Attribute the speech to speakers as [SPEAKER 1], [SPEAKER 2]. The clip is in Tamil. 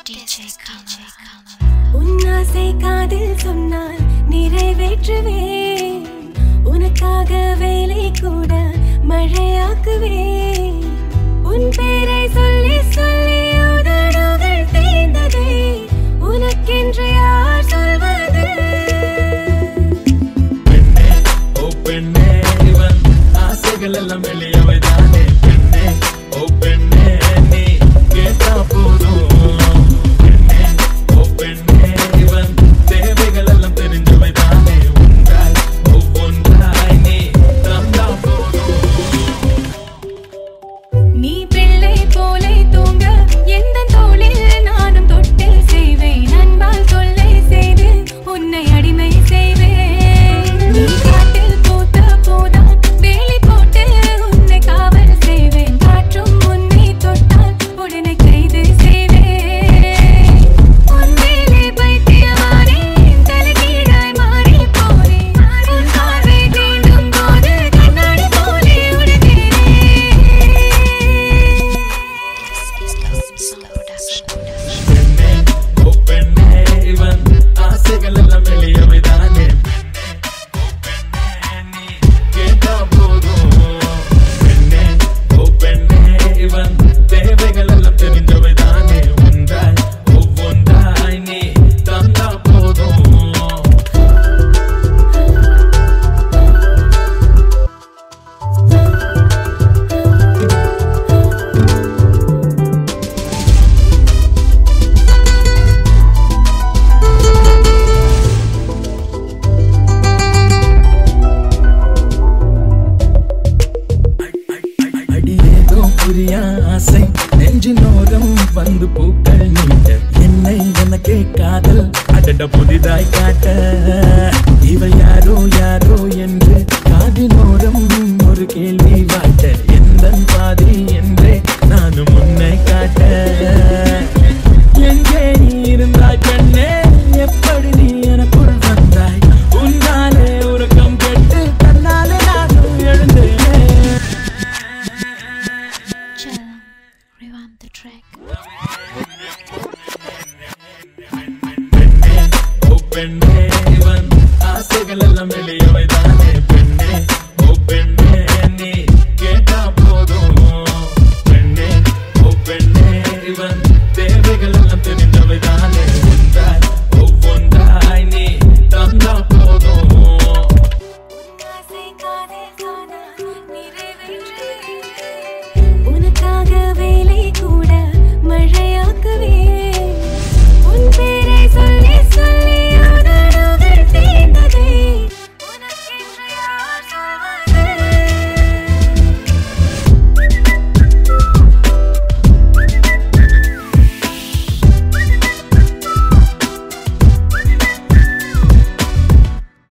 [SPEAKER 1] உன்னாசை காதில் சொன்னால் நிறைவேற்றுவேன் உனக்காக வேலை கூட மழையாக்குவேன் உன் பேரை சொல்லி சொல்லி உதடுகள் தேய்ந்ததே உனக்கென்று யார் சொல்வது
[SPEAKER 2] பெண்ணே ஓ பெண்ணே இவன் ஆசைகள் எல்லாம் வெளியவை தானே பெண்ணே ஓ பெண்ணே நீ கேட்டா போதும் பெண்ணே ஓ பெண்ணே இவன் தேவைகள் எல்லாம் தெரிஞ்சவை தானே உண்டாய் ஒவ்வொன்றாய் நீ தந்தா போதும்
[SPEAKER 1] நீ பிள்ளை போலே தூங்க எந்த தோளில் நானும் தொட்டு செய்வேன் அன்பால் தொல்லை செய்து உன்னை அடிமை செய்வேன் நீ காட்டில் பூத்த போதான் வேலி போட்டு உன்னை காவல் செய்வேன் காற்றும் உன்னை தொட்டால் உடனே கைது செய்வேன் உன் மேலே பைத்தியமானே தலைகீழாய் மாறி போனேன் உன் பார்வை தீண்டும் போது கண்ணாடி போலே உடைந்தேனே
[SPEAKER 2] பெண்ணே ஓ பெண்ணே இவன் ஆசைகள் எல்லாம் வெளியவை தானே பெண்ணே ஓ பெண்ணே நீ கேட்டா போதும் பெண்ணே ஓ பெண்ணே இவன் தேவைகள் எல்லாம் தெரிஞ்சவை தானே ஒன்றாய் ஒவ்வொன்றாய் நீ தந்தா போதும் அடியேதோ புரிய ஆசை நெஞ்சினோரம் வந்து பூக்கள் நீட்ட என்னை எனக்கே காதல் அடட புதிதாய் காட்ட இவள் யாரோ யாரோ என்று காதினோரம் ஒரு கேள்வி வாட்ட